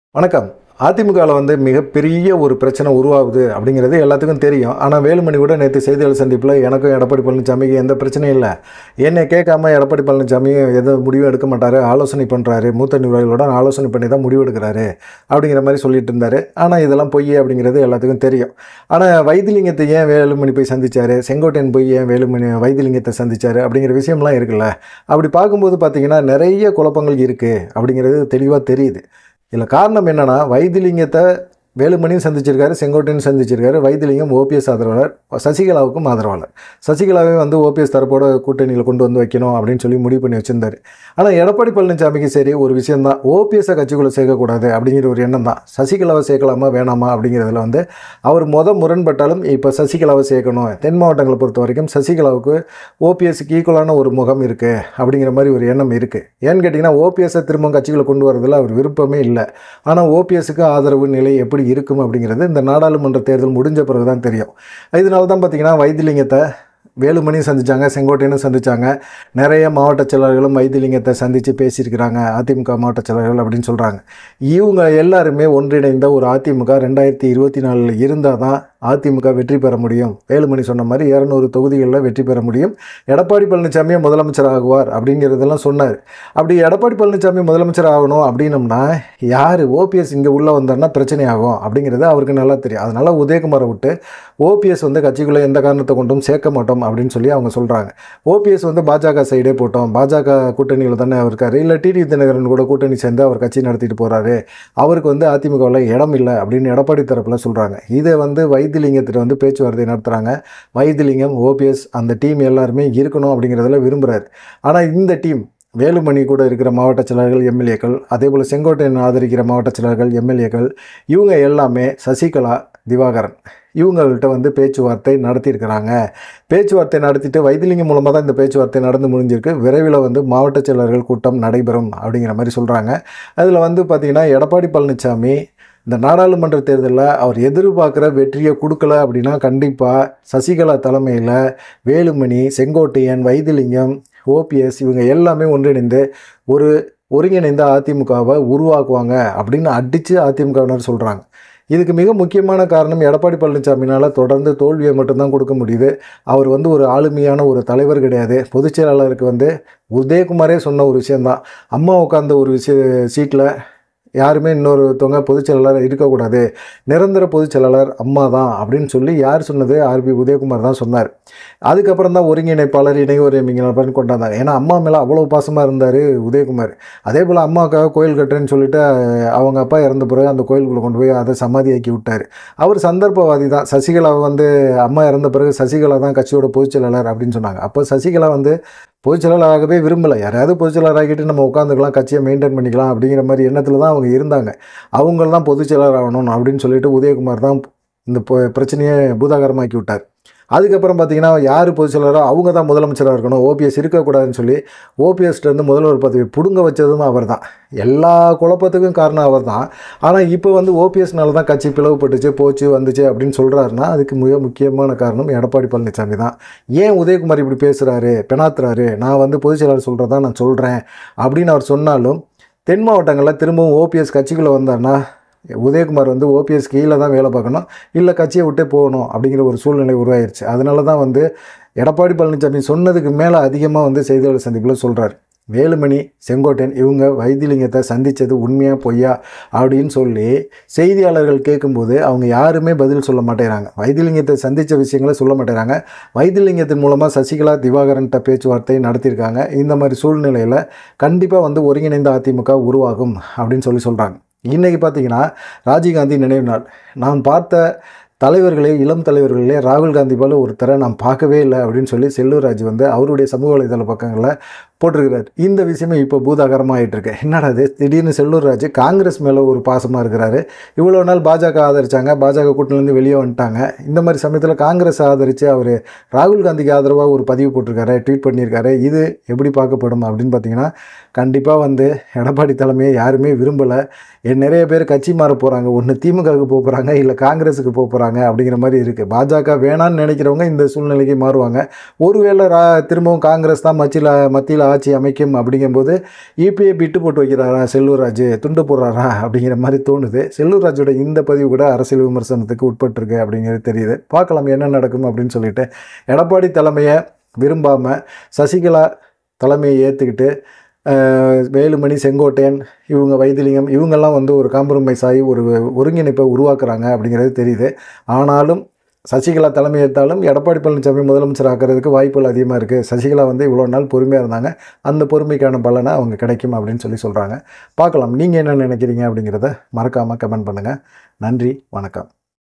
வணக்கம் அதிமுகவில் வந்து மிகப்பெரிய ஒரு பிரச்சனை உருவாகுது அப்படிங்கிறது எல்லாத்துக்கும் தெரியும் ஆனால் வேலுமணி கூட நேற்று செய்தியாளர் சந்திப்பில் எனக்கும் எடப்பாடி பழனிசாமிக்கு எந்த பிரச்சனையும் இல்லை என்னை கேட்காம எடப்பாடி பழனிசாமி எந்த முடிவும் எடுக்க மாட்டார் ஆலோசனை பண்ணுறாரு மூத்த நிர்வாகிகளோட ஆலோசனை பண்ணி தான் முடிவு எடுக்கிறாரு அப்படிங்கிற மாதிரி சொல்லிட்டு இருந்தார் ஆனால் இதெல்லாம் பொய் அப்படிங்கிறது எல்லாத்துக்கும் தெரியும் ஆனால் வைத்திலிங்கத்தை ஏன் வேலுமணி போய் சந்திச்சாரு செங்கோட்டையன் போய் ஏன் வேலுமணி வைத்திலிங்கத்தை சந்திச்சாரு அப்படிங்கிற விஷயம்லாம் இருக்குல்ல அப்படி பார்க்கும்போது பார்த்தீங்கன்னா நிறைய குழப்பங்கள் இருக்குது அப்படிங்கிறது தெளிவாக தெரியுது இதில் காரணம் என்னென்னா வைத்திலிங்கத்தை வேலுமணியும் சந்திச்சிருக்காரு செங்கோட்டையும் சந்திச்சிருக்காரு வைத்திலிங்கம் ஓபிஎஸ் ஆதரவாளர் சசிகலாவுக்கும் ஆதரவாளர் சசிகலாவே வந்து ஓபிஎஸ் தரப்போட கூட்டணியில் கொண்டு வந்து வைக்கணும் அப்படின்னு சொல்லி முடிவு பண்ணி வச்சிருந்தாரு ஆனால் எடப்பாடி பழனிசாமிக்கு சரி ஒரு விஷயந்தான் ஓபிஎஸ்ஸை கட்சிக்குள்ளே சேர்க்கக்கூடாது அப்படிங்கிற ஒரு எண்ணம் தான் சசிகலாவை சேர்க்கலாமா வேணாமா அப்படிங்கிறதுல வந்து அவர் முத முரண்பட்டாலும் இப்போ சசிகலாவை சேர்க்கணும் தென் மாவட்டங்களை பொறுத்த வரைக்கும் சசிகலாவுக்கு ஓபிஎஸ்க்கு ஈக்குவலான ஒரு முகம் இருக்குது அப்படிங்கிற மாதிரி ஒரு எண்ணம் இருக்குது ஏன்னு கேட்டிங்கன்னா ஓபிஎஸ்ஸை திரும்ப கட்சிகளை கொண்டு வரதில் அவர் விருப்பமே இல்லை ஆனால் ஓபிஎஸ்க்கு ஆதரவு நிலை எப்படி இருக்கும் அப்படிங்கிறது இந்த நாடாளுமன்ற தேர்தல் முடிஞ்ச பிறகு தான் தெரியும் இதனால தான் பார்த்தீங்கன்னா வைத்திலிங்கத்தை வேலுமணியும் சந்திச்சாங்க செங்கோட்டையனும் சந்திச்சாங்க நிறைய மாவட்ட செயலாளர்களும் வைத்திலிங்கத்தை சந்தித்து பேசியிருக்கிறாங்க அதிமுக மாவட்ட செயலாளர்கள் அப்படின்னு சொல்கிறாங்க இவங்க எல்லாருமே ஒன்றிணைந்த ஒரு அதிமுக ரெண்டாயிரத்தி இருபத்தி நாலில் இருந்தால் தான் அதிமுக வெற்றி பெற முடியும் வேலுமணி சொன்ன மாதிரி இரநூறு தொகுதிகளில் வெற்றி பெற முடியும் எடப்பாடி பழனிசாமியே முதலமைச்சர் ஆகுவார் அப்படிங்கிறதெல்லாம் சொன்னார் அப்படி எடப்பாடி பழனிசாமி முதலமைச்சர் ஆகணும் அப்படின்னம்னா யார் ஓபிஎஸ் இங்கே உள்ளே வந்தார்னா பிரச்சனை ஆகும் அப்படிங்கிறது அவருக்கு நல்லா தெரியும் அதனால் உதயகுமாரை விட்டு ஓபிஎஸ் வந்து கட்சிக்குள்ளே எந்த காரணத்தை கொண்டும் சேர்க்க மாட்டோம் அப்படின்னு சொல்லி அவங்க சொல்கிறாங்க ஓபிஎஸ் வந்து பாஜக சைடே போட்டோம் பாஜக கூட்டணியில் தானே அவர் இருக்காரு இல்லை டிடி தினகரன் கூட கூட்டணி சேர்ந்து அவர் கட்சி நடத்திட்டு போகிறாரு அவருக்கு வந்து அதிமுகவில் இடம் இல்லை அப்படின்னு எடப்பாடி தரப்பில் சொல்கிறாங்க இதை வந்து வைத்திலிங்கத்திட்ட வந்து பேச்சுவார்த்தை நடத்துகிறாங்க வைத்திலிங்கம் ஓபிஎஸ் அந்த டீம் எல்லாருமே இருக்கணும் அப்படிங்கிறதுல விரும்புகிறாரு ஆனால் இந்த டீம் வேலுமணி கூட இருக்கிற மாவட்ட செயலாளர்கள் எம்எல்ஏக்கள் அதே போல் செங்கோட்டையன் ஆதரிக்கிற மாவட்ட செயலாளர்கள் எம்எல்ஏக்கள் இவங்க எல்லாமே சசிகலா திவாகரன் இவங்கள்ட்ட வந்து பேச்சுவார்த்தை நடத்தியிருக்கிறாங்க பேச்சுவார்த்தை நடத்திட்டு வைத்திலிங்கம் மூலமாக தான் இந்த பேச்சுவார்த்தை நடந்து முடிஞ்சிருக்கு விரைவில் வந்து மாவட்ட செயலாளர்கள் கூட்டம் நடைபெறும் அப்படிங்கிற மாதிரி சொல்கிறாங்க அதில் வந்து பார்த்திங்கன்னா எடப்பாடி பழனிசாமி இந்த நாடாளுமன்ற தேர்தலில் அவர் எதிர்பார்க்குற வெற்றியை கொடுக்கல அப்படின்னா கண்டிப்பாக சசிகலா தலைமையில் வேலுமணி செங்கோட்டையன் வைத்திலிங்கம் ஓபிஎஸ் இவங்க எல்லாமே ஒன்றிணைந்து ஒரு ஒருங்கிணைந்த அதிமுகவை உருவாக்குவாங்க அப்படின்னு அடித்து அதிமுகவினர் சொல்கிறாங்க இதுக்கு மிக முக்கியமான காரணம் எடப்பாடி பழனிசாமினால் தொடர்ந்து தோல்வியை மட்டும்தான் கொடுக்க முடியுது அவர் வந்து ஒரு ஆளுமையான ஒரு தலைவர் கிடையாது பொதுச் செயலாளருக்கு வந்து உதயகுமாரே சொன்ன ஒரு விஷயந்தான் அம்மா உட்கார்ந்த ஒரு விஷய சீட்டில் யாருமே இன்னொருத்தவங்க பொதுச் செயலாளர் இருக்கக்கூடாது நிரந்தர பொதுச் செயலாளர் அம்மா தான் அப்படின்னு சொல்லி யார் சொன்னது ஆர்பி உதயகுமார் தான் சொன்னார் அதுக்கப்புறம் தான் ஒருங்கிணைப்பாளர் இணையோர் எம்பிங்கன்னு கொண்டாந்தாங்க ஏன்னா அம்மா மேலே அவ்வளோ பாசமாக இருந்தார் உதயகுமார் அதே போல் அம்மாவுக்காக கோயில் கட்டுறேன்னு சொல்லிட்டு அவங்க அப்பா இறந்த பிறகு அந்த கோயிலுக்குள்ளே கொண்டு போய் அதை சமாதியாக்கி விட்டார் அவர் சந்தர்ப்பவாதி தான் சசிகலா வந்து அம்மா இறந்த பிறகு சசிகலா தான் கட்சியோட பொதுச் செயலாளர் அப்படின்னு சொன்னாங்க அப்போ சசிகலா வந்து பொதுச் செயலாளராகவே விரும்பலை யாரையாவது பொதுச் செயலாளராகிட்டு நம்ம உட்காந்துக்கலாம் கட்சியை மெயின்டைன் பண்ணிக்கலாம் அப்படிங்கிற மாதிரி எண்ணத்தில் தான் அவங்க இருந்தாங்க அவங்க தான் பொதுச் செயலாளர் ஆகணும் அப்படின்னு சொல்லிட்டு உதயகுமார் தான் இந்த பொ- பிரச்சனையை பூதாகரமாக்கி விட்டார் அதுக்கப்புறம் பார்த்தீங்கன்னா யார் பொதுச் செயலாளரோ அவங்க தான் முதலமைச்சராக இருக்கணும் ஓபிஎஸ் இருக்கக்கூடாதுன்னு சொல்லி ஓபிஎஸ்லேருந்து முதல்வர் பதவி பிடுங்க வச்சதும் அவர் தான் எல்லா குழப்பத்துக்கும் காரணம் அவர் தான் ஆனால் இப்போ வந்து ஓபிஎஸ்னால தான் கட்சி பிளவுபட்டுச்சு போச்சு வந்துச்சு அப்படின்னு சொல்கிறாருன்னா அதுக்கு மிக முக்கியமான காரணம் எடப்பாடி பழனிசாமி தான் ஏன் உதயகுமார் இப்படி பேசுகிறாரு பெணாத்துறாரு நான் வந்து பொதுச் செயலாளர் சொல்கிறதா நான் சொல்கிறேன் அப்படின்னு அவர் சொன்னாலும் தென் மாவட்டங்களில் திரும்பவும் ஓபிஎஸ் கட்சிக்குள்ளே வந்தார்னா உதயகுமார் வந்து ஓபிஎஸ் கீழே தான் வேலை பார்க்கணும் இல்லை கட்சியை விட்டே போகணும் அப்படிங்கிற ஒரு சூழ்நிலை உருவாயிருச்சு அதனால தான் வந்து எடப்பாடி பழனிசாமி சொன்னதுக்கு மேலே அதிகமாக வந்து செய்தியாளர் சந்திப்பில் சொல்கிறார் வேலுமணி செங்கோட்டையன் இவங்க வைத்திலிங்கத்தை சந்தித்தது உண்மையா பொய்யா அப்படின்னு சொல்லி செய்தியாளர்கள் கேட்கும்போது அவங்க யாருமே பதில் சொல்ல மாட்டேறாங்க வைத்திலிங்கத்தை சந்தித்த விஷயங்களை சொல்ல மாட்டேறாங்க வைத்திலிங்கத்தின் மூலமாக சசிகலா திவாகரன்கிட்ட பேச்சுவார்த்தை நடத்தியிருக்காங்க இந்த மாதிரி சூழ்நிலையில் கண்டிப்பாக வந்து ஒருங்கிணைந்த அதிமுக உருவாகும் அப்படின்னு சொல்லி சொல்கிறாங்க இன்றைக்கி பார்த்தீங்கன்னா ராஜீவ்காந்தி நினைவு நாள் நான் பார்த்த தலைவர்களே இளம் தலைவர்களே ராகுல் காந்தி போல ஒருத்தரை நான் பார்க்கவே இல்லை அப்படின்னு சொல்லி செல்லூர் ராஜ் வந்து அவருடைய சமூக வலைதள பக்கங்களில் போட்டிருக்கிறார் இந்த விஷயமே இப்போ பூதாகரமாக ஆயிட்டு இருக்கு என்னடா இது திடீர்னு செல்லூர் ராஜ் காங்கிரஸ் மேலே ஒரு பாசமாக இருக்கிறாரு இவ்வளோ நாள் பாஜக ஆதரிச்சாங்க பாஜக கூட்டணிலேருந்து வெளியே வந்துட்டாங்க இந்த மாதிரி சமயத்தில் காங்கிரஸ் ஆதரித்து அவர் ராகுல் காந்திக்கு ஆதரவாக ஒரு பதிவு போட்டிருக்காரு ட்வீட் பண்ணியிருக்காரு இது எப்படி பார்க்கப்படும் அப்படின்னு பார்த்தீங்கன்னா கண்டிப்பாக வந்து எடப்பாடி தலைமையை யாருமே விரும்பலை என் நிறைய பேர் கட்சி மாற போகிறாங்க ஒன்று திமுகவுக்கு போக போகிறாங்க இல்லை காங்கிரஸுக்கு போக போகிறாங்க போகிறாங்க அப்படிங்கிற மாதிரி இருக்குது பாஜக வேணான்னு நினைக்கிறவங்க இந்த சூழ்நிலைக்கு மாறுவாங்க ஒருவேளை ரா திரும்பவும் காங்கிரஸ் தான் மத்தியில் மத்தியில் ஆட்சி அமைக்கும் அப்படிங்கும்போது இபிஐ பிட்டு போட்டு வைக்கிறாரா செல்லூர் ராஜு துண்டு போடுறாரா அப்படிங்கிற மாதிரி தோணுது செல்லூர் ராஜோட இந்த பதிவு கூட அரசியல் விமர்சனத்துக்கு உட்பட்டிருக்கு அப்படிங்கிறது தெரியுது பார்க்கலாம் என்ன நடக்கும் அப்படின்னு சொல்லிட்டு எடப்பாடி தலைமையை விரும்பாமல் சசிகலா தலைமையை ஏற்றுக்கிட்டு வேலுமணி செங்கோட்டையன் இவங்க வைத்திலிங்கம் இவங்கெல்லாம் வந்து ஒரு காம்ப்ரமைஸ் ஆகி ஒரு ஒருங்கிணைப்பை உருவாக்குறாங்க அப்படிங்கிறது தெரியுது ஆனாலும் சசிகலா தலைமை ஏற்றாலும் எடப்பாடி பழனிசாமி முதலமைச்சர் ஆக்கிறதுக்கு வாய்ப்புகள் அதிகமாக இருக்குது சசிகலா வந்து இவ்வளோ நாள் பொறுமையாக இருந்தாங்க அந்த பொறுமைக்கான பலனை அவங்க கிடைக்கும் அப்படின்னு சொல்லி சொல்கிறாங்க பார்க்கலாம் நீங்கள் என்ன நினைக்கிறீங்க அப்படிங்கிறத மறக்காமல் கமெண்ட் பண்ணுங்கள் நன்றி வணக்கம்